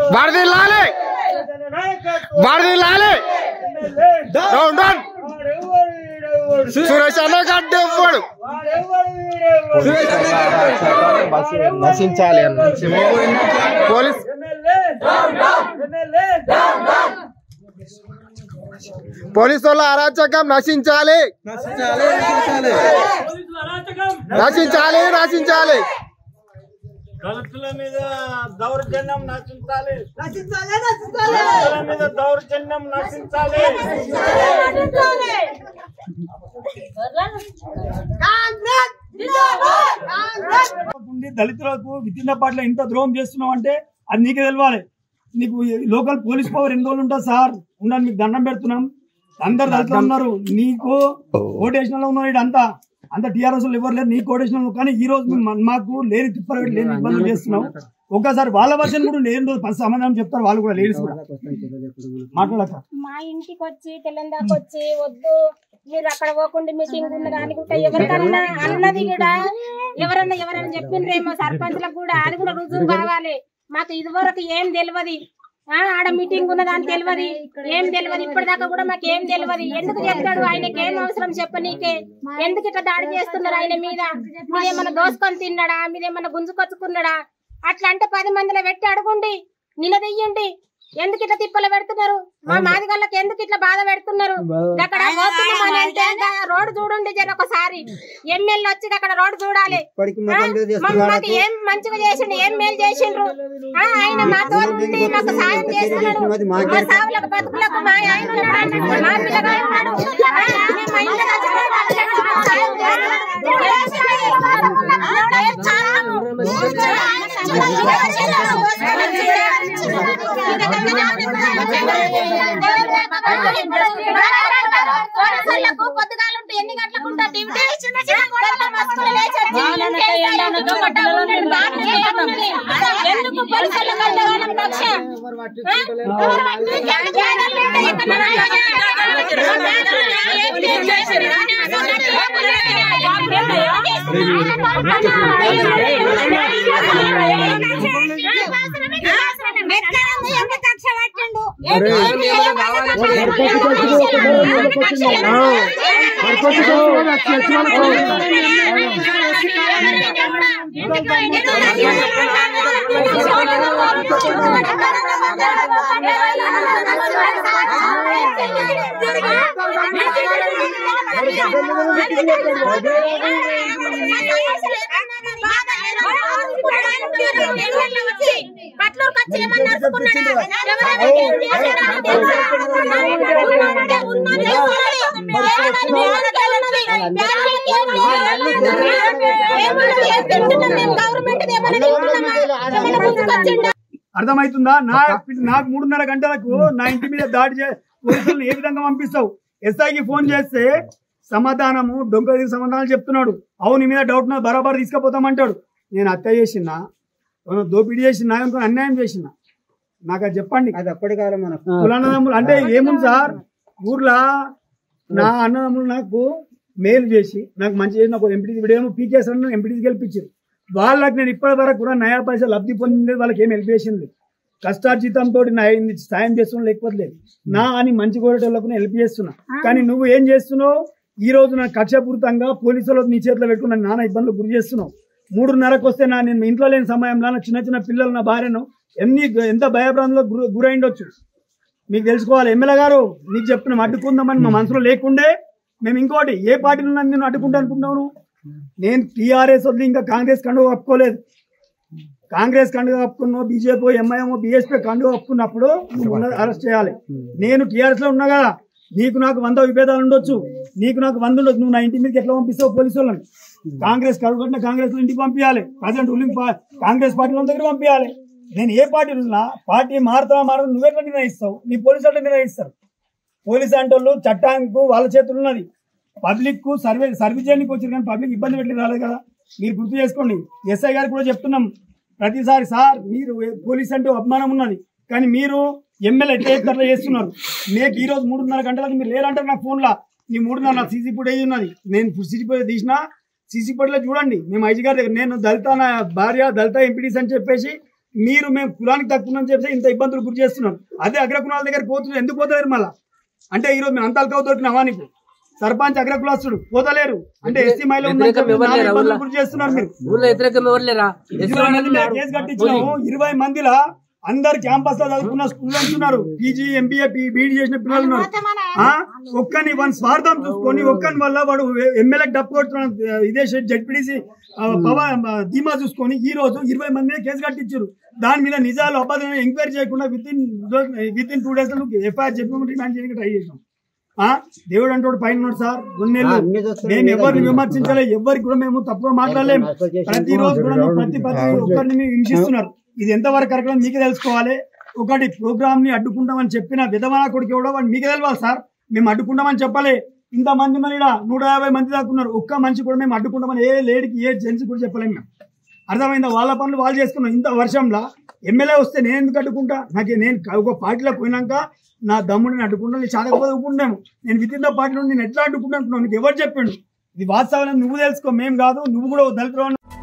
వరదిల్లాలి వరదిల్లాలి down down Suresh అన్న గడ్డ ఇవ్వడు నశించాలి అన్న పోలీస్ పోలీసు వాళ్ళ అరాచకం నశించాలి నశించాలి నశించాలి దళితుల మీద దౌర్జన్యం నశించాలి దళితుల మీద దౌర్జన్యం నశించాలి ఉండి దళితులకు వితిన్ పాటలో ఇంత ద్రోహం చేస్తున్నావు అంటే అది నీకే తెలవాలి నీకు ఈ లోకల్ పోలీస్ పవర్ ఎన్ని రోజులు ఉంటుంది సార్ ఉండండి మీకు దండం పెడుతున్నాం అందరు దళితులు ఉన్నారు నీకు కోటేషన్ ఉన్నారు ఈడ అంతా అంత టీఆర్ఎస్ ఎవరు లేరు నీ కోటేషన్ కానీ ఈ రోజు మేము- మాకు లేని తిప్పలు పెట్టి లేని ఇబ్బందులు చేస్తున్నాం ఒక్కసారి వాళ్ళ వర్షన్ కూడా లేని రోజు పరిస్థితి సమాధానం చెప్తారు వాళ్ళు కూడా లేడీస్ కూడా మాట్లాడక మా ఇంటికి వచ్చి తెలంగాణకు వచ్చి వద్దు మీరు అక్కడ పోకుండా మీటింగ్ ఉన్నది అనుకుంటా ఎవరికన్నా అన్నది కూడా ఎవరన్నా ఎవరన్నా చెప్పిండ్రేమో సర్పంచ్లకు కూడా అది కూడా రుజువు కావాలి మాకు ఇదివరకు ఏం తెలియదు ఆ, ఆడ మీటింగ్ ఉన్నదని తెలియదు ఏం తెలియదు ఇప్పటిదాకా కూడా మాకు ఏం తెలియదు ఎందుకు చెప్తాడు ఆయనకి ఏం అవసరం చెప్పనీకే ఎందుకు ఇట్లా దాడి చేస్తున్నారు ఆయన మీద మీరేమన్నా దోసుకొని తిన్నాడా మీరేమన్నా గుంజుకొచ్చుకున్నాడా అట్లా అంటే పది మందిలో పెట్టి అడుగుండి నిలదీయండి ఎందుకు ఇట్లా తిప్పలు పెడుతున్నారు మా మాదిగళ్ళకి ఎందుకు ఇట్లా బాధ పెడుతున్నారు అక్కడ పోతున్నాం అని అంటే గా రోడ్డు చూడండి జర ఒకసారి ఎమ్మెల్యే వచ్చి అక్కడ రోడ్డు చూడాలి ఆ? మా- మాకు ఏం మంచిగా చేసిండు ఏం మేలు చేసిండ్రు ఆ, ఆయన మాతో ఉండి మాకు సాయం చేస్తున్నాడు మా సావులకు బతుకులకు మా ఆయన ఉన్నాడు మా పిల్లగాడు ఉన్నాడు ఆ, మేము మా ఇంట్లో చచ్చిపోయి వాళ్ళకి మాకు సాయం చేస్తున్నాడు. ఏం సాయం? ఏం చాలము? పోలీసులకు పొద్దుగాలుంటే ఎన్ని గంటలకు ఉంటా డ్యూటీ? గంట మస్తులు లేచి వచ్చి ఇంటికి దుప్పట్లు ఉండి బాట్లు ఏమున్నది? ఎందుకు పోలీసులకు అంతగానం కక్ష? ఆ? ఎవరు పట్టి? జాగాలు ఉంటాయి ఎక్కడన్నా? ఏం చేసిర్రు? ఎంత కక్ష పట్టిండు పట్లూరుకి వచ్చి ఏమన్నా నడుచుకున్నాడా? ఎవరైనా ఏం చేశారా? తెలుసా? ఉన్నదే ఉన్నది. ఏమని మేమనకి వెళ్ళినది? బ్యాంకులకి ఏం లేదు. ఏమన్నది? ఏం తింటున్నాం మేము? గవర్నమెంట్ది ఏమన్నా తింటున్నామా? ఏమన్నా ముందుకొచ్చిండా? అర్థమవుతుందా నా నాకు మూడున్నర గంటలకు నా ఇంటి మీద దాడి చే పోలీసులను ఏ విధంగా పంపిస్తావు ఎస్ఐకి ఫోన్ చేస్తే సమాధానము డొంక తిరిగి సమాధానాలు చెప్తున్నాడు అవును నీ మీద డౌట్ నా బరాబర్ తీసుకుపోతామంటాడు నేను హత్య చేసినా ఏమన్నా దోపిడీ చేసినా ఇంకో అన్యాయం చేసినా నాకు అది చెప్పండి అది అప్పటి కాలం మనకు కులాన్నదమ్ములు అంటే ఏముంది సార్ ఊర్లో నా అన్నదమ్ములు నాకు మేలు చేసి నాకు మంచి చేసి నాకు ఎంపీటీ విడేమో పీకేస్ అన్న ఎంపీటీకి గెలిపించారు వాళ్ళకి నేను ఇప్పటి వరకు కూడా నయా పైసలు లబ్ధి పొందింది వాళ్ళకి ఏం హెల్ప్ చేసింది కష్టార్జితంతో నా ఏంది సాయం చేస్తున్నా లేకపోతే లేదు నా అని మంచి కోరేటోళ్ళకు నేను హెల్ప్ చేస్తున్నా కానీ నువ్వు ఏం చేస్తున్నావు ఈ రోజు నా కక్షపూరితంగా పోలీసులు నీ చేతిలో పెట్టుకున్న నాన్న ఇబ్బందులు గురి చేస్తున్నావు మూడున్నరకు వస్తే నా నేను ఇంట్లో లేని సమయంలో నా చిన్న చిన్న పిల్లలు నా భార్యను ఎన్ని ఎంత భయభ్రాంతులకు గురి గురైండొచ్చు మీకు తెలుసుకోవాలి ఎమ్మెల్యే గారు నీకు చెప్పిన అడ్డుకుందామని మా మనసులో లేకుండే మేము ఇంకోటి ఏ పార్టీలో నన్ను నేను అడ్డుకుంటా అనుకుంటున్నాను నేను టీఆర్ఎస్ వద్ద ఇంకా కాంగ్రెస్ కండువ కప్పుకోలేదు కాంగ్రెస్ కండువ కప్పుకున్నావు బీజేపీ ఎంఐఎంఓ బీఎస్పీ కండువ కప్పుకున్నప్పుడు నువ్వు ఉన్నది అరెస్ట్ చేయాలి నేను టీఆర్ఎస్ లో ఉన్నా కదా నీకు నాకు వంద విభేదాలు ఉండొచ్చు నీకు నాకు వంద ఉండొచ్చు నువ్వు నా ఇంటి మీదకి ఎట్లా పంపిస్తావు పోలీసు వాళ్ళని కాంగ్రెస్ కడుగుట్టిన కాంగ్రెస్ ఇంటికి పంపించాలి ప్రజెంట్ రూలింగ్ పా- కాంగ్రెస్ పార్టీ వాళ్ళ దగ్గర పంపించాలి నేను ఏ పార్టీ ఉన్నా పార్టీ మారుతా మారదు నువ్వెట్లా నిర్ణయిస్తావు నీ పోలీసు ఎట్లా నిర్ణయిస్తారు పోలీస్ అంటే వాళ్ళు చట్టానికి వాళ్ళ చేతులు ఉన్నది పబ్లిక్ కు సర్వే సర్వీస్ చేయడానికి వచ్చారు కానీ పబ్లిక్ ఇబ్బంది పెట్టి రాలేదు కదా మీరు గుర్తు చేసుకోండి ఎస్ఐ గారు కూడా చెప్తున్నాం ప్రతిసారి సార్ మీరు పోలీస్ అంటే అభిమానం ఉన్నది కానీ మీరు ఎమ్మెల్యే ఎట్లా చేస్తే అట్లా చేస్తున్నారు మీకు ఈ రోజు మూడున్నర గంటలకు మీరు లేరంటారు నా ఫోన్లో ఈ మూడున్నర నా సీసీ ఫుటేజ్ ఉన్నది నేను సీసీ ఫుటేజ్ తీసిన సీసీ ఫుటేజ్లో చూడండి మేము ఐజీ గారి దగ్గర నేను దళిత నా భార్య దళిత ఎంపీడీస్ అని చెప్పేసి మీరు మేము కులానికి తక్కువ అని చెప్పి ఇంత ఇబ్బందులు గురి చేస్తున్నాం అదే అగ్రకులాల దగ్గర పోతున్నారు ఎందుకు పోతలేరు మళ్ళా అంటే ఈరోజు మేము అంతాలు దొరికినావా నీకు సర్పంచ్ అగ్రకులాస్తుడు పోతలేరు అంటే ఎస్సీ మహిళ ఉందని వ్యతిరేకం చెప్పి ఎవరు నానా లేరా ఇబ్బందులు ఊళ్ళో? గురి చేస్తున్నారు మీరు ఊళ్ళో వ్యతిరేకం ఎవరు లేరా ఇరవై మంది మీద కేసు కట్టించినాము ఇరవై మందిలా అందరు క్యాంపస్ లో చదువుకున్న స్టూడెంట్స్ ఉన్నారు పీజీ ఎంబీఏ బీఈడి చేసిన పిల్లలు ఉన్నారు ఆ? ఒక్కని వన్ స్వార్థం చూసుకొని ఒక్కని వల్ల వాడు ఎమ్మెల్యే డప్పు కొడుతున్నాడు ఇదే జడ్పీడీసీ పవర్ ధీమా చూసుకొని ఈ రోజు ఇరవై మంది మీద కేసు కట్టించారు దాని మీద నిజాలు అబద్ధాలు ఎంక్వైరీ చేయకుండా within within two days లో ఎఫ్ఐఆర్ చెప్పి రిమాండ్ చేయడానికి ట్రై చేసాం ఆ దేవుడు అంటే పైన ఉన్నాడు సార్ రెండేళ్ళు మేము ఎవరిని విమర్శించలే ఎవరికి కూడా మేము తప్పుగా మాట్లాడలేము ప్రతి రోజు కూడా మేము ప్రతి ప్రతి ఒక్కరిని మేము హింసిస్తున్నారు ఇది ఎంతవరకు కరెక్ట్ మీకే తెలుసుకోవాలి ఒకటి ప్రోగ్రామ్ ని అడ్డుకుంటామని చెప్పిన విధవన కొడుకు ఎవడో వాడు మీకే తెలియాలి సార్ మేము అడ్డుకుంటామని చెప్పలే ఇంత మంది మరి ఈడ నూట యాభై మంది దాకా ఉన్నారు ఒక్క మనిషి కూడా మేము అడ్డుకుంటామని ఏ లేడీకి ఏ జెంట్స్ కూడా చెప్పలేము మేము అర్థమైందా వాళ్ళ పనులు వాళ్ళు చేసుకున్నాం ఇంత వర్షంలో ఎమ్మెల్యే వస్తే నేను ఎందుకు అడ్డుకుంటా నాకు నేను ఒక పార్టీలో పోయినాక నా దమ్ముడిని అడ్డుకుంటా నేను చాలా గొప్ప ఒప్పుకుంటాము నేను విత్ ఇన్ ద పార్టీలో నేను ఎట్లా అడ్డుకుంటా అనుకున్నాను నీకు ఎవరు చెప్పిండు ఇది వాస్తవం నువ్వు తెలుసుకో మేము కాదు నువ్వు కూడా ఓ దళితుడు